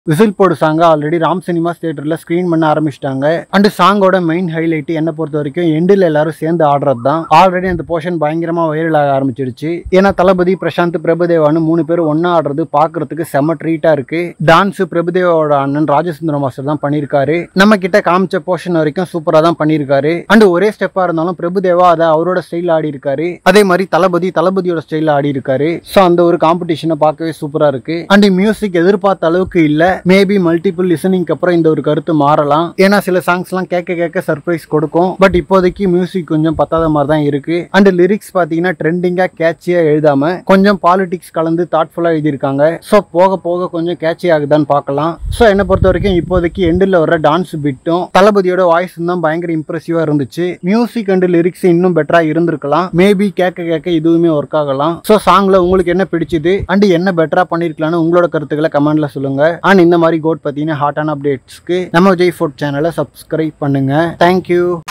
whistle போடு சாங்க already Ram cinemas தியேட்டர்ல ஸ்கிரீன் பண்ண ஆரம்பிச்சிட்டாங்க அண்ட் சாங்கோட மெயின் ஹைலைட் என்ன பொறுத்த வரைக்கும் எண்டில் எல்லாரும் சேர்ந்து ஆடுறது தான் ஆல்ரெடி அந்த போர்ஷன் பயங்கரமா வைரல் ஆக ஆரம்பிச்சிருச்சு ஏன்னா தளபதி பிரசாந்த் பிரபுதேவான்னு மூணு பேர் ஒண்ணா ஆடுறது பாக்குறதுக்கு செம ட்ரீட்டா இருக்கு டான்ஸ் பிரபுதேவாவோட அண்ணன் ராஜசுந்தர மாஸ்டர் தான் பண்ணியிருக்காரு நம்ம கிட்ட காமிச்ச போர்ஷன் வரைக்கும் சூப்பரா தான் பண்ணியிருக்காரு அண்ட் ஒரே ஸ்டெப்பா இருந்தாலும் பிரபுதேவா அதை அவரோட ஸ்டைல் ஆடி இருக்காரு அதே மாதிரி தளபதி தளபதியோட ஸ்டைல ஆடி இருக்காரு ஸோ அந்த ஒரு காம்படிஷனை பார்க்கவே சூப்பரா இருக்கு அண்ட் மியூசிக் எதிர்பார்த்த அளவுக்கு இல்ல மேபி மல்டிபிள் லிசனிங்க்கு அப்புறம் இந்த ஒரு கருத்து மாறலாம் ஏன்னா சில சாங்ஸ்லாம் கேட்க கேட்க சர்ப்ரைஸ் கொடுக்கும் பட் இப்போதைக்கு மியூசிக் கொஞ்சம் பத்தாத மாதிரி தான் இருக்கு அண்ட் லிரிக்ஸ் பார்த்தீங்கன்னா ட்ரெண்டிங்கா கேட்சியா எழுதாம கொஞ்சம் பாலிடிக்ஸ் கலந்து தாட்ஃபுல்லா எழுதியிருக்காங்க ஸோ போக போக கொஞ்சம் கேட்சி ஆகுதான்னு பார்க்கலாம் ஸோ என்னை பொறுத்த வரைக்கும் இப்போதைக்கு எண்டில் வர டான்ஸ் பிட்டும் தளபதியோட வாய்ஸ் தான் பயங்கர இம்ப்ரெசிவா இருந்துச்சு மியூசிக் அண்ட் லிரிக்ஸ் இன்னும் பெட்டரா இருந்திருக்கலாம் மேபி கேட்க கேட்க இதுவுமே ஒர்க் ஆகலாம் ஸோ சாங்ல உங்களுக்கு என்ன பிடிச்சது அண்ட் என்ன பெட்டரா பண்ணிருக்கலாம்னு உங்களோட கருத்துக்களை கமெண்ட்ல சொல்லுங்க அண்ட் இந்த மாதிரி கோட் பத்தின ஹாட்டான அப்டேட்ஸ்க்கு நம்ம விஜய் ஃபுட் சேனலை சப்ஸ்கிரைப் பண்ணுங்க தேங்க்யூ